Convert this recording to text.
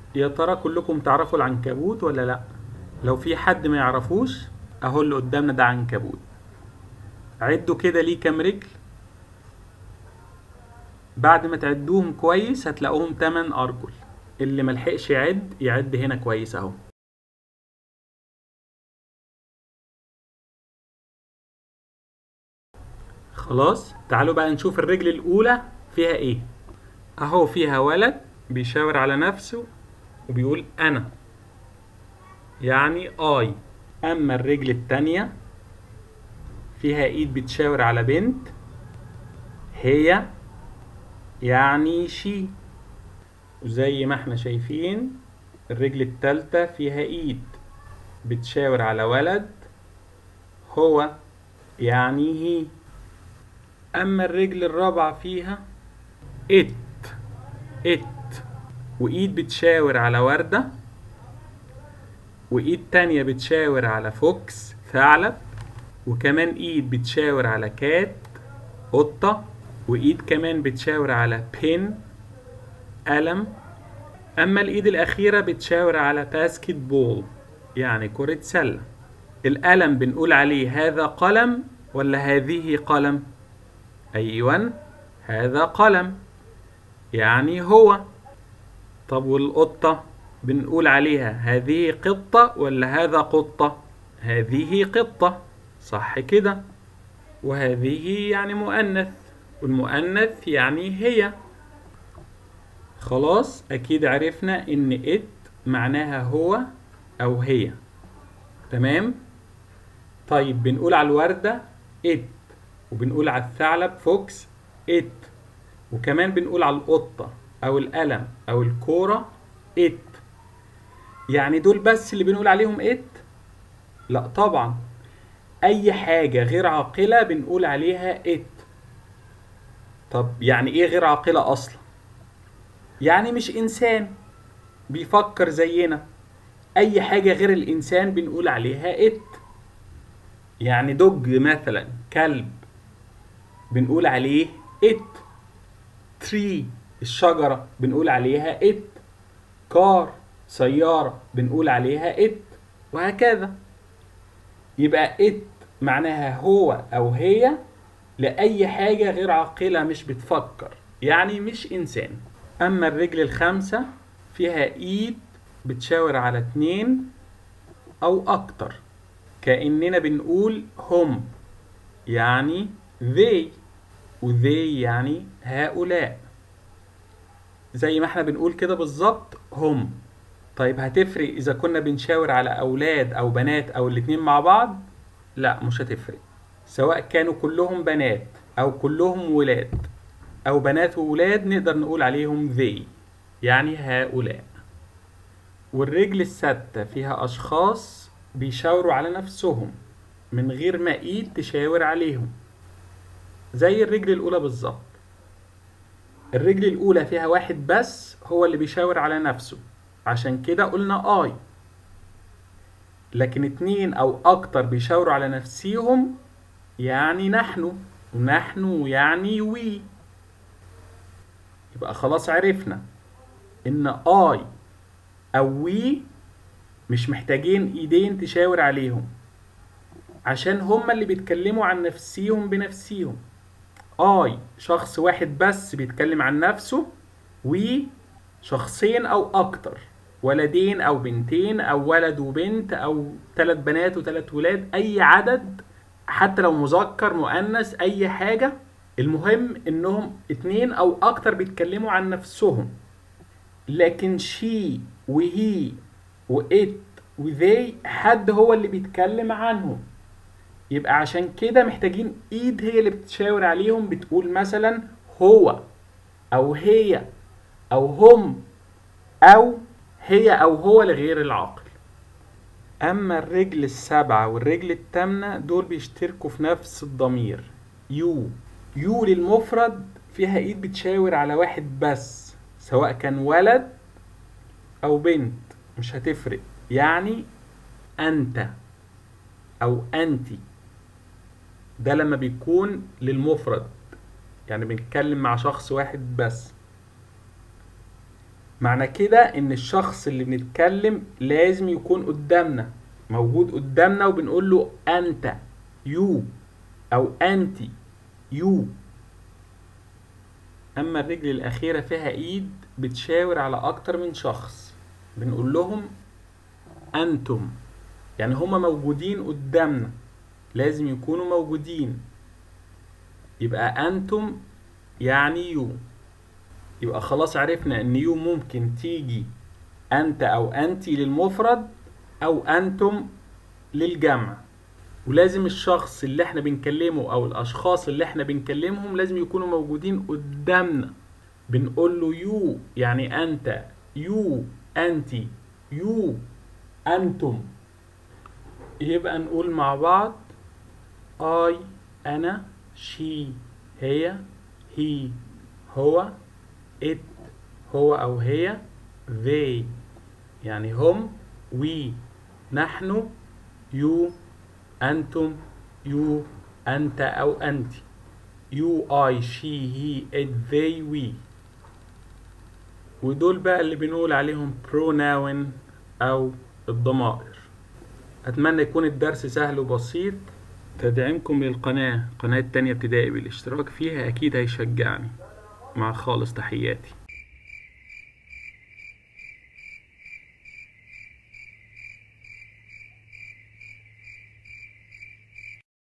يا ترى كلكم تعرفوا العنكبوت ولا لا لو في حد ما يعرفوش اهو اللي قدامنا ده عنكبوت عدوا كده ليه كام رجل بعد ما تعدوهم كويس هتلاقوهم 8 ارجل اللي ملحقش يعد يعد هنا كويس اهو خلاص تعالوا بقى نشوف الرجل الاولى فيها ايه اهو فيها ولد بيشاور على نفسه وبيقول انا يعني اي اما الرجل التانية فيها ايد بتشاور على بنت هي يعني شي وزي ما احنا شايفين الرجل التالتة فيها ايد بتشاور على ولد هو يعني هي اما الرجل الرابعة فيها ات ات وايد بتشاور على وردة وايد تانية بتشاور على فوكس ثعلب وكمان ايد بتشاور على كات قطة وايد كمان بتشاور على بين قلم اما الايد الاخيرة بتشاور على باسكت بول يعني كرة سلة القلم بنقول عليه هذا قلم ولا هذه قلم ايوه هذا قلم يعني هو طب والقطة بنقول عليها هذه قطة ولا هذا قطة هذه قطة صح كده وهذه يعني مؤنث والمؤنث يعني هي خلاص اكيد عرفنا ان ات معناها هو او هي تمام طيب بنقول على الوردة ات وبنقول على الثعلب فوكس ات وكمان بنقول على القطة او القلم او الكورة ات يعني دول بس اللي بنقول عليهم ات لا طبعا اي حاجة غير عاقلة بنقول عليها ات طب يعني ايه غير عاقلة اصلا يعني مش انسان بيفكر زينا اي حاجة غير الانسان بنقول عليها ات يعني دج مثلا كلب بنقول عليه ات تري الشجرة بنقول عليها ات كار سيارة بنقول عليها ات وهكذا يبقى ات معناها هو او هي لأي حاجة غير عاقلة مش بتفكر يعني مش إنسان أما الرجل الخامسة فيها إيد بتشاور على اتنين أو أكتر كأننا بنقول هم يعني they و they يعني هؤلاء زي ما احنا بنقول كده بالظبط هم طيب هتفرق إذا كنا بنشاور على أولاد أو بنات أو الاتنين مع بعض؟ لا مش هتفرق سواء كانوا كلهم بنات أو كلهم ولاد أو بنات وولاد نقدر نقول عليهم they يعني هؤلاء والرجل الستة فيها أشخاص بيشاوروا على نفسهم من غير ما إيد تشاور عليهم زي الرجل الأولى بالظبط الرجل الأولى فيها واحد بس هو اللي بيشاور على نفسه عشان كده قلنا آي لكن اتنين أو أكتر بيشاوروا على نفسيهم يعني نحن ونحن يعني وي يبقى خلاص عرفنا ان اي او وي مش محتاجين ايدين تشاور عليهم عشان هما اللي بيتكلموا عن نفسيهم بنفسيهم اي شخص واحد بس بيتكلم عن نفسه وي شخصين او اكتر ولدين او بنتين او ولد وبنت او ثلاث بنات وثلاث ولاد اي عدد حتى لو مذكر مؤنث اي حاجة المهم انهم اتنين او اكتر بيتكلموا عن نفسهم لكن شي وهي وات وذي حد هو اللي بيتكلم عنهم يبقى عشان كده محتاجين ايد هي اللي بتشاور عليهم بتقول مثلا هو او هي او هم او هي او هو لغير العاقل اما الرجل السبعة والرجل التامنة دول بيشتركوا في نفس الضمير يو يو للمفرد فيها ايد بتشاور على واحد بس سواء كان ولد او بنت مش هتفرق يعني انت او انتي ده لما بيكون للمفرد يعني بنتكلم مع شخص واحد بس معنى كده ان الشخص اللي بنتكلم لازم يكون قدامنا موجود قدامنا وبنقول له انت يو او انت يو اما الرجل الاخيرة فيها ايد بتشاور على اكتر من شخص بنقول لهم انتم يعني هما موجودين قدامنا لازم يكونوا موجودين يبقى انتم يعني يو يبقى خلاص عرفنا ان يو ممكن تيجي انت او انتي للمفرد او انتم للجمع ولازم الشخص اللي احنا بنكلمه او الاشخاص اللي احنا بنكلمهم لازم يكونوا موجودين قدامنا بنقول له يو يعني انت يو انتي يو انتم يبقى نقول مع بعض I أنا she هي he هو it هو أو هي they يعني هم we نحن you أنتم you أنت أو أنت you I she he it they we ودول بقى اللي بنقول عليهم pronoun أو الضمائر أتمنى يكون الدرس سهل وبسيط تدعيمكم للقناة قناة تانية ابتدائي بالاشتراك فيها أكيد هيشجعني مع خالص تحياتي